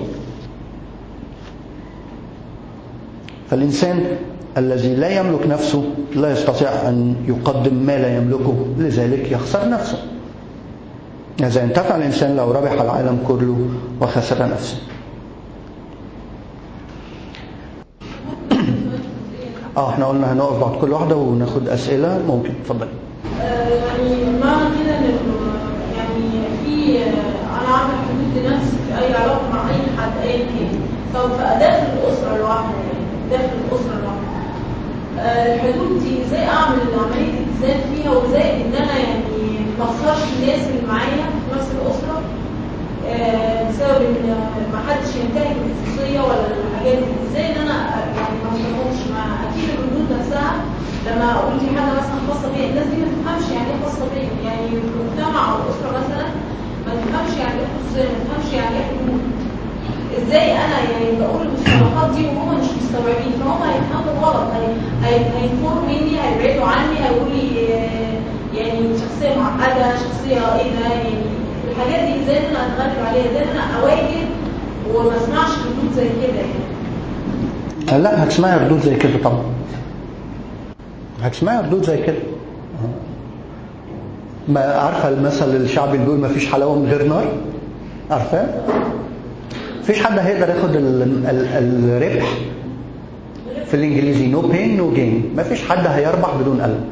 فالانسان الذي لا يملك نفسه لا يستطيع أن يقدم ما لا يملكه لذلك يخسر نفسه إذا انتفع الإنسان لو ربح العالم كله وخسر نفسه اه احنا قلنا هنقف بعد كل واحدة وناخد أسئلة ممكن اتفضل آه، يعني معنى كده ان يعني في آه، انا عامل حدود لنفسي في اي علاقه مع اي حد ايا كان سواء بقى داخل الاسره الواحده يعني داخل الاسره الواحده آه، الحدود دي ازاي اعمل عمليه اتزان فيها وازاي ان انا يعني ما اخسرش الناس اللي معايا في نفس الاسره آه، بسبب ان ما حدش ينتهك الخصوصيه ولا الحاجات دي ازاي ان انا يعني ما اخسرهمش مع اكيد الردود نفسها لما اقول دي حاجه مثلا خاصه بيا الناس دي ما تفهمش يعني ايه خاصه بيا يعني في المجتمع او الاسره مثلا ما تفهمش يعني ايه خصوصيه ما تفهمش يعني ايه حدود ازاي انا يعني بقول المصطلحات دي وهم مش مستوعبين فهم هيفهموا غلط هي- هي- هينفروا مني هيبعدوا عني هيقولوا لي آه، يعني شخصيه معقده شخصيه ايه ده يعني الحاجات دي ازاي ان انا اتغلب عليها ازاي ان انا اواجه وما اسمعش ردود زي كده يعني لا هتسمعي ردود زي كده طبعا هتسمعي ردود زي كده ما عارفه المثل الشعبي اللي بيقول ما فيش حلاوه من غير نار عارفاه مفيش حد هيقدر ياخد ال ال الربح في الانجليزي نو بين نو جين مفيش حد هيربح بدون الم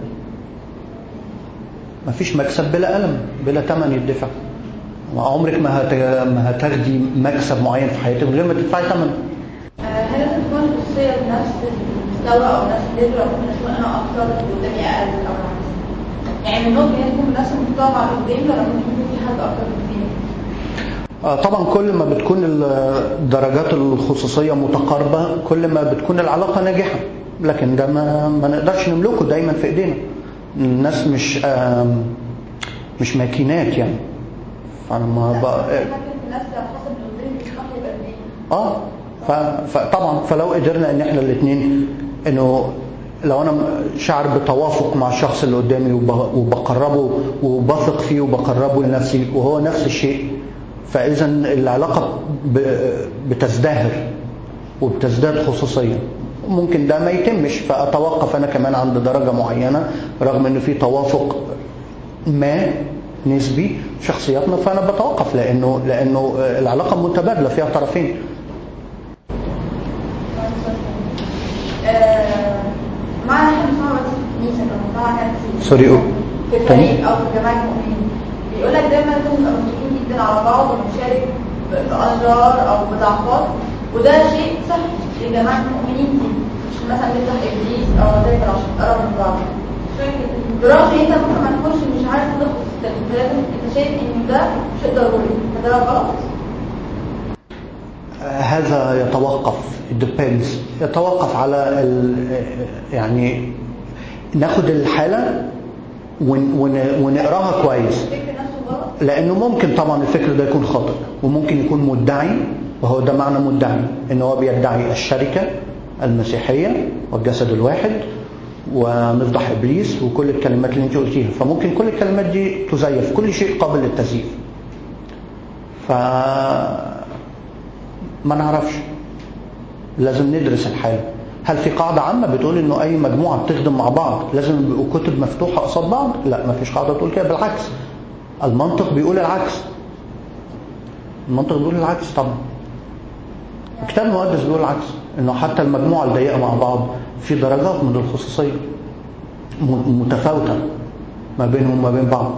مفيش مكسب بلا الم بلا ثمن يدفع عمرك ما هت... ما هتاخدي مكسب معين في حياتك من غير ما تدفعي ثمن آه، هل لازم تكون الخصوصية بنفس المستوى أو نفس الليفل أو ممكن أكون أنا أكتر وقدامي أقل أو العكس؟ يعني من ممكن تكون بنفس المستوى مع اللي قدامي ولا ممكن يكون في حد أكتر من التاني؟ آه، طبعا كل ما بتكون ال- درجات الخصوصية متقاربة كل ما بتكون العلاقة ناجحة لكن ده ما, ما نقدرش نملكه دايما في ايدينا الناس مش آم، مش ماكينات يعني فانا ما بقى حاجة في نفسي على حسب اللي قدامي بيسمح لي يبقى قد إيه؟ اه ف- فطبعا فلو قدرنا ان احنا الاثنين انه لو انا شعر بتوافق مع الشخص اللي قدامي وب- وبقربه وبثق فيه وبقربه لنفسي وهو نفس الشيء فاذا العلاقه ب- بتزدهر وبتزداد خصوصيه ممكن ده ما يتمش فاتوقف انا كمان عند درجه معينه رغم ان في توافق ما نسبي في شخصياتنا فانا بتوقف لانه لانه العلاقه متبادله فيها طرفين آه، معنى احنا بنسمعه بس في الكنيسة لما بنسمعها حاجات كتير. سوري، قول. في فريق أو في جماعة مؤمنين بيقول لك دايما لازم نبقى متفقين جدا على بعض ونشارك بأسرار أو بضعفات وده شيء صحي لجماعة المؤمنين دي مش مثلا نفتح إبليس أو ذاكر عشان نقرب من بعض برغم ان انت ممكن ما تكونش مش عارف تلخص الكلام لازم انت شايف ان ده شيء ضروري فده غلط هذا يتوقف it depends يتوقف على ال يعني ناخد الحالة ون ون ونقراها كويس الفكر نفسه غلط لأنه ممكن طبعا الفكر ده يكون خاطئ وممكن يكون مدعي وهو ده معنى مدعي إن هو بيدعي الشركة المسيحية والجسد الواحد ونفضح إبليس وكل الكلمات اللي أنت قلتيها فممكن كل الكلمات دي تزيف كل شيء قابل للتزييف ف ما نعرفش لازم ندرس الحالة هل في قاعدة عامة بتقول انه اي مجموعة بتخدم مع بعض لازم يبقوا كتب مفتوحة قصاد بعض لا ما فيش قاعدة تقول كده بالعكس المنطق بيقول العكس المنطق بيقول العكس طبعا الكتاب المقدس بيقول العكس انه حتى المجموعة الضيقة مع بعض في درجات من الخصوصية م- متفاوتة ما بينهم وما بين بعض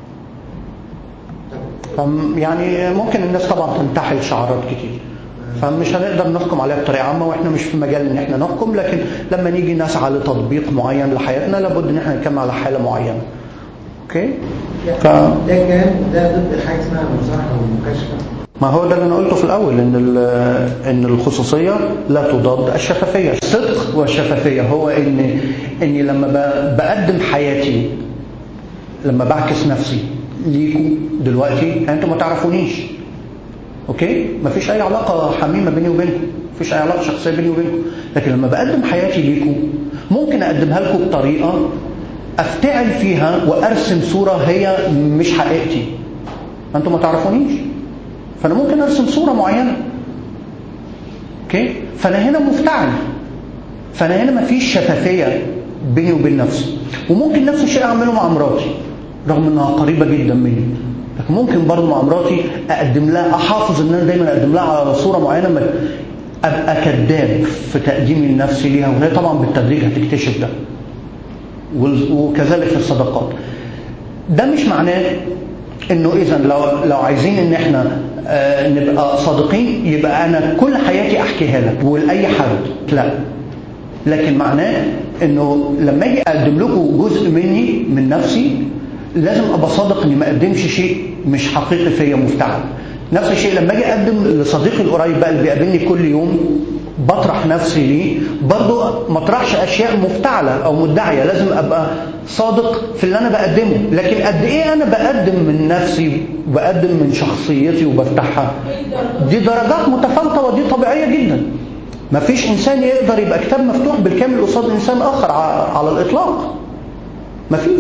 فم- يعني ممكن الناس طبعا تنتحل شعارات كتير فمش هنقدر نحكم عليها بطريقه عامه واحنا مش في مجال ان احنا نحكم لكن لما نيجي نسعى لتطبيق معين لحياتنا لابد ان احنا نتكلم على حاله معينه اوكي ف... ده كلام ده ضد حاجه اسمها المصالحه والمكاشفه ما هو ده اللي انا قلته في الاول ان ال- ان الخصوصيه لا تضاد الشفافيه الصدق والشفافيه هو ان اني لما ب- بقدم حياتي لما بعكس نفسي ليكوا دلوقتي يعني انتوا ما تعرفونيش اوكي مفيش اي علاقه حميمه بيني وبينكم مفيش اي علاقه شخصيه بيني وبينكم لكن لما بقدم حياتي ليكم ممكن اقدمها لكم بطريقه افتعل فيها وارسم صوره هي مش حقيقتي انتوا ما تعرفونيش فانا ممكن ارسم صوره معينه اوكي فانا هنا مفتعل فانا هنا مفيش شفافيه بيني وبين نفسي وممكن نفس الشيء اعمله مع مراتي رغم انها قريبه جدا مني لكن ممكن برضه مع مراتي اقدم لها احافظ ان انا دايما اقدم لها على صوره معينه ما ابقى كذاب في تقديمي لنفسي ليها وهي طبعا بالتدريج هتكتشف ده وال- وكذلك في الصداقات ده مش معناه انه اذا لو لو عايزين ان احنا آه، نبقى صادقين يبقى انا كل حياتي احكيها لك ولاي حد لا لكن معناه انه لما اجي اقدم لكم جزء مني من نفسي لازم ابقى صادق اني ما اقدمش شيء مش حقيقي فيا مفتعل نفس الشيء لما اجي اقدم لصديقي القريب بقى اللي بيقابلني كل يوم بطرح نفسي ليه برضه ما اطرحش اشياء مفتعله او مدعيه لازم ابقى صادق في اللي انا بقدمه لكن قد ايه انا بقدم من نفسي وبقدم من شخصيتي وبفتحها دي درجات متفاوته ودي طبيعيه جدا ما فيش انسان يقدر يبقى كتاب مفتوح بالكامل قصاد انسان اخر ع- على الاطلاق ما فيش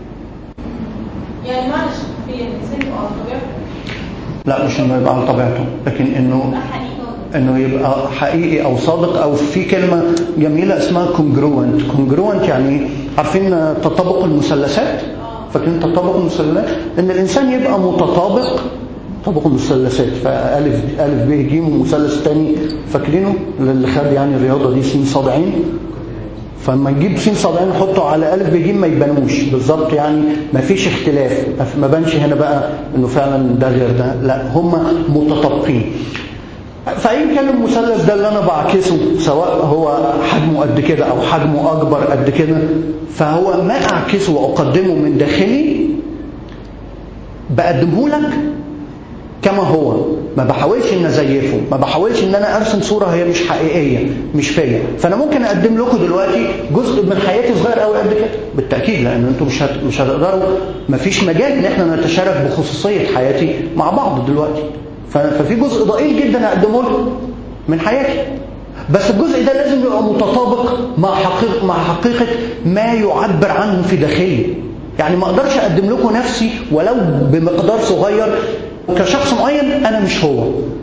يعني معلش في الانسان يبقى على طبيعته لا مش انه يبقى على طبيعته لكن انه ده حقيقي انه يبقى حقيقي او صادق او في كلمه جميله اسمها congruent congruent يعني عارفين تطابق المثلثات اه فاكرين تطابق المثلثات ان الانسان يبقى متطابق تطابق المثلثات فالف الف ب ج ومثلث تاني فاكرينه اللي خد يعني الرياضه دي س ص ع فلما نجيب س ص ع نحطه على الف ب ج ما يبانوش بالظبط يعني ما فيش اختلاف ما بانش هنا بقى انه فعلا ده غير ده لا هم متطابقين فأين كان المثلث ده اللي أنا بعكسه سواء هو حجمه قد كده أو حجمه أكبر قد كده فهو ما أعكسه وأقدمه من داخلي بقدمه لك كما هو ما بحاولش ان ازيفه ما بحاولش ان انا ارسم صوره هي مش حقيقيه مش فيا فانا ممكن اقدم لكم دلوقتي جزء من حياتي صغير قوي قد كده بالتاكيد لان انتم مش هت... مش هتقدروا ما فيش مجال ان احنا نتشارك بخصوصيه حياتي مع بعض دلوقتي ف... ففي جزء ضئيل جدا اقدمه لكم من حياتي بس الجزء ده لازم يبقى متطابق مع حقيقة, مع حقيقة ما يعبر عنه في داخلي يعني ما اقدرش اقدم لكم نفسي ولو بمقدار صغير كشخص معين انا مش هو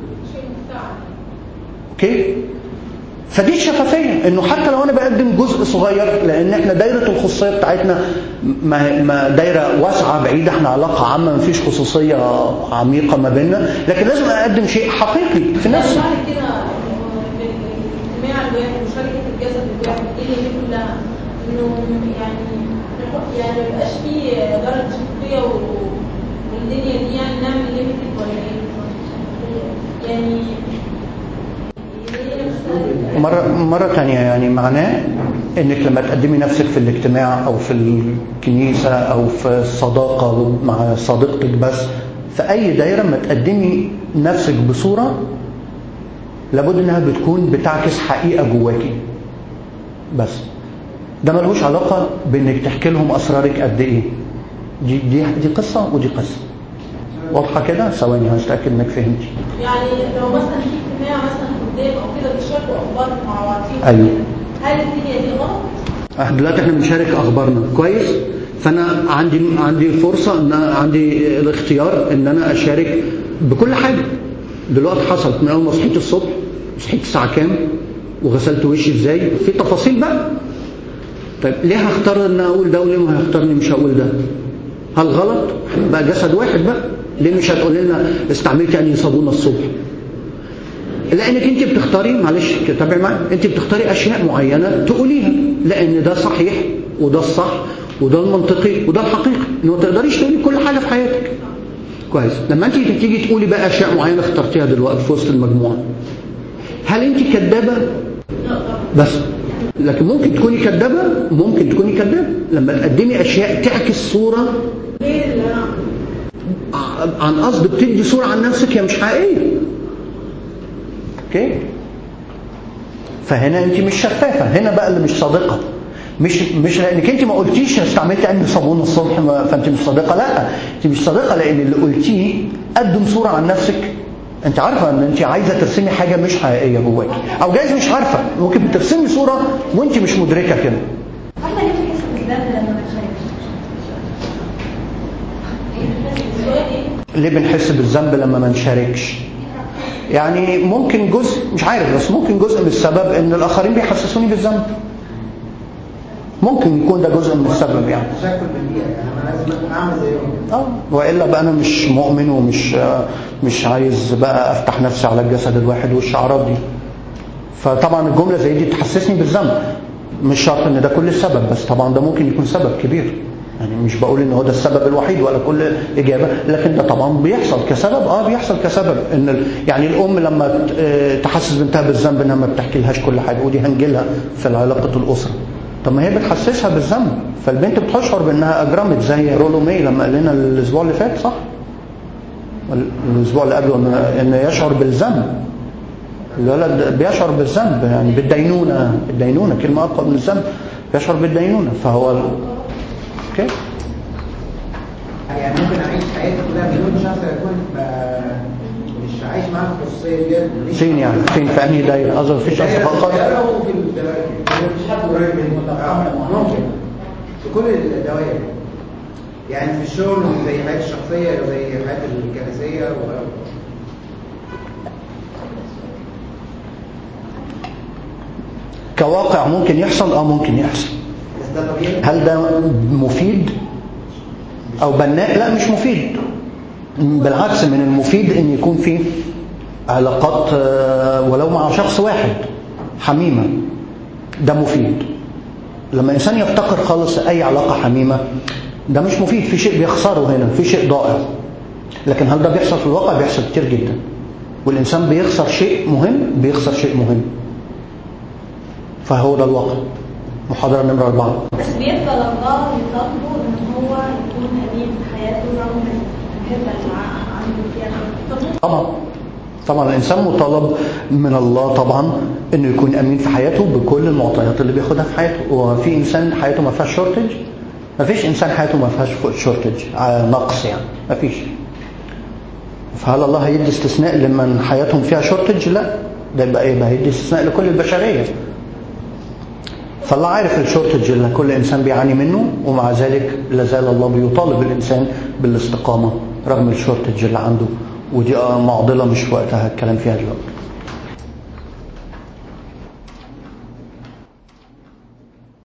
اوكي فدي الشفافيه انه حتى لو انا بقدم جزء صغير لان احنا دايره الخصوصيه بتاعتنا ما ما دايره واسعه بعيده احنا علاقه عامه ما فيش خصوصيه عميقه ما بيننا لكن لازم اقدم شيء حقيقي في نفسي بعد كده في الاجتماع الواحد وشركه الجسد الواحد ايه اللي دي كلها انه يعني يعني ما يبقاش فيه درجه شفافيه والدنيا دي يعني نعمل ليميتد ولا ايه؟ يعني مرة, مرة تانية يعني معناه انك لما تقدمي نفسك في الاجتماع او في الكنيسة او في الصداقة مع صديقتك بس في اي دايرة ما تقدمي نفسك بصورة لابد انها بتكون بتعكس حقيقة جواكي بس ده ملوش علاقة بانك تحكي لهم اسرارك قد ايه دي دي دي قصة ودي قصة واضحة كده ثواني هتأكد انك فهمتي يعني لو مثلا في اجتماع مثلا قدام او كده بيشاركوا اخبار مع بعضهم أيوة. هل الدنيا دي غلط؟ دلوقتي احنا بنشارك اخبارنا كويس فانا عندي عندي فرصه ان أنا عندي الاختيار ان انا اشارك بكل حاجه دلوقتي حصلت من اول ما صحيت الصبح صحيت الساعه كام وغسلت وشي ازاي في تفاصيل بقى طيب ليه هختار ان اقول ده وليه ما هختارني مش هقول ده هل غلط بقى جسد واحد بقى ليه مش هتقول لنا استعملت انهي صابونه الصبح لانك انت بتختاري معلش تابع معايا انت بتختاري اشياء معينه تقوليها لان ده صحيح وده الصح وده المنطقي وده الحقيقي ان ما تقدريش تقولي كل حاجه في حياتك كويس لما انت تيجي تقولي بقى اشياء معينه اخترتيها دلوقتي في وسط المجموعه هل انت كدابه بس لكن ممكن تكوني كدابه ممكن تكوني كدابه لما تقدمي اشياء تعكس صوره غير اللي انا عن قصد بتدي صوره عن نفسك هي مش حقيقيه اوكي فهنا انت مش شفافه هنا بقى اللي مش صادقه مش مش لانك انت ما قلتيش استعملت انهي صابون الصبح ما- فانت مش صادقه لا انت مش صادقه لان اللي قلتيه قدم صوره عن نفسك انت عارفه ان انت عايزه ترسمي حاجه مش حقيقيه جواكي او جايز مش عارفه ممكن بترسمي صوره وانت مش مدركه كده حتى ليه بتحس بالذنب لما بتشارك؟ السؤال ايه؟ ليه بنحس بالذنب لما ما نشاركش يعني ممكن جزء مش عارف بس ممكن جزء من السبب ان الاخرين بيحسسوني بالذنب ممكن يكون ده جزء من السبب يعني تشكل بالبيئه يعني انا لازم اعمل زيهم اه والا بقى انا مش مؤمن ومش آه، مش عايز بقى افتح نفسي على الجسد الواحد والشعارات دي فطبعا الجمله زي دي تحسسني بالذنب مش شرط ان ده كل السبب بس طبعا ده ممكن يكون سبب كبير يعني مش بقول ان هو ده السبب الوحيد ولا كل اجابه لكن ده طبعا بيحصل كسبب اه بيحصل كسبب ان ال- يعني الام لما ت- آه، تحسس بنتها بالذنب انها ما بتحكي لهاش كل حاجه ودي هنجيلها في علاقه الاسره طب ما هي بتحسسها بالذنب فالبنت بتشعر بانها اجرمت زي رولو مي لما قال لنا الاسبوع اللي فات صح؟ ولا الاسبوع اللي قبله ان إن يشعر بالذنب الولد بيشعر بالذنب يعني بالدينونه الدينونه كلمه اقوى من الذنب يشعر بالدينونه فهو ال- اوكي يعني ممكن اعيش حياتي كلها بدون شخص يكون ب- مش عايش معاه في الخصوصيه ديت ماليش فين يعني فين في انهي دايره قصدي مفيش دايرة اصدقاء صغيرة خالص وفي الدوائر مفيش حد قريب مني آه، ممكن في كل الدوائر يعني في الشغل زي حياتي الشخصيه زي حياتي الكنسيه و كواقع ممكن يحصل اه ممكن يحصل بس ده طبيعي هل ده مفيد او بناء لا مش مفيد بالعكس من المفيد ان يكون في علاقات آه، ولو مع شخص واحد حميمة ده مفيد لما انسان يفتقر خالص اي علاقة حميمة ده مش مفيد في شيء بيخسره هنا في شيء ضائع لكن هل ده بيحصل في الواقع بيحصل كتير جدا والانسان بيخسر شيء مهم بيخسر شيء مهم فهو ده الواقع محاضرة نمرة أربعة بس بيفضل الله يطالبه ان هو يكون امين في حياته رغم الهبه اللي ع- عنده فيها طب طبعا طبعا الانسان مطالب من الله طبعا انه يكون امين في حياته بكل المعطيات اللي بياخدها في حياته وفي انسان حياته ما فيهاش شورتج ما فيش انسان حياته ما فيهاش شورتج نقص يعني ما فيش فهل الله هيدي استثناء لمن حياتهم فيها شورتج لا ده يبقى ايه يبقى هيدي استثناء لكل البشريه فالله عارف الشورتج اللي كل انسان بيعاني منه ومع ذلك لازال الله بيطالب الانسان بالاستقامه رغم الشورتج اللي عنده ودي آه معضله مش وقتها الكلام فيها دلوقتي